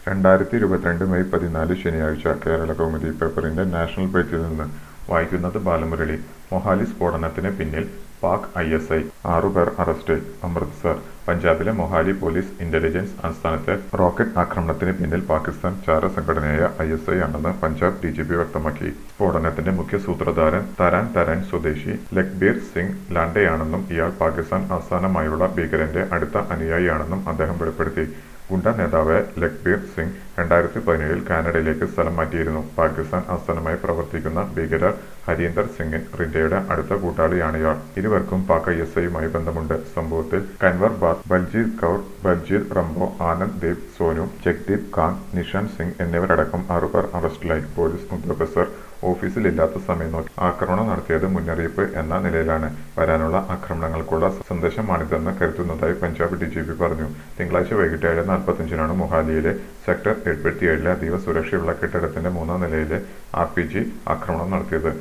രണ്ടായിരത്തി ഇരുപത്തിരണ്ട് മെയ് പതിനാല് ശനിയാഴ്ച കേരള കൗമുദി പേപ്പറിന്റെ നാഷണൽ പേജിൽ നിന്ന് വായിക്കുന്നത് ബാലമുരളി മൊഹാലി സ്ഫോടനത്തിന് പിന്നിൽ പാക് ഐ എസ് ഐ ആറുപേർ അറസ്റ്റ് അമൃത്സർ പഞ്ചാബിലെ മൊഹാലി പോലീസ് ഇന്റലിജൻസ് ആസ്ഥാനത്തെ റോക്കറ്റ് ആക്രമണത്തിന് പിന്നിൽ പാകിസ്ഥാൻ ചാര സംഘടനയായ ഐ എസ് ഐ ആണെന്ന് പഞ്ചാബ് ഡി ജി പി വ്യക്തമാക്കി സ്ഫോടനത്തിന്റെ മുഖ്യ സൂത്രധാരൻ തരാൻ തരാൻ സ്വദേശി ലഖ്ബീർ സിംഗ് ലാൻഡെയാണെന്നും ഇയാൾ പാകിസ്ഥാൻ ആസ്ഥാനമായുള്ള ഭീകരന്റെ അടുത്ത അനുയായിയാണെന്നും അദ്ദേഹം വെളിപ്പെടുത്തി ഗുണ്ട നേതാവ് ലഖ്ബീർ സിംഗ് രണ്ടായിരത്തി പതിനേഴിൽ കാനഡയിലേക്ക് സ്ഥലം മാറ്റിയിരുന്നു പാകിസ്ഥാൻ ആസ്ഥാനമായി പ്രവർത്തിക്കുന്ന ഭീകരർ ഹരീന്ദർ സിംഗ് റിന്റയുടെ അടുത്ത കൂട്ടാളിയാണ് ഇയാൾ ഇരുവർക്കും പാക് ഐ എസ് ഐയുമായി ബന്ധമുണ്ട് സംഭവത്തിൽ കൻവർ ബാദ് ബൽജീത് കൗർ ബൽജീത് റംബോ ആനന്ദ് ദേവ് സോനു ജഗ്ദീപ് ഖാൻ നിഷാൻ സിംഗ് എന്നിവരടക്കം ആറുപേർ അറസ്റ്റിലായി പോലീസ് ഉദ്യോഗസ്ഥർ ഓഫീസിലില്ലാത്ത സമയം നോക്കി ആക്രമണം നടത്തിയത് മുന്നറിയിപ്പ് എന്ന നിലയിലാണ് വരാനുള്ള ആക്രമണങ്ങൾക്കുള്ള സന്ദേശമാണിതെന്ന് കരുതുന്നതായി പഞ്ചാബ് ഡി ജി പി പറഞ്ഞു തിങ്കളാഴ്ച വൈകിട്ട് ഏഴ് നാൽപ്പത്തഞ്ചിനാണ് മൊഹാലിയിലെ സെക്ടർ എഴുപത്തിയേഴിലെ അതീവ സുരക്ഷയുള്ള കെട്ടിടത്തിന്റെ മൂന്നാം നിലയിലെ ആർ പി ജി ആക്രമണം നടത്തിയത്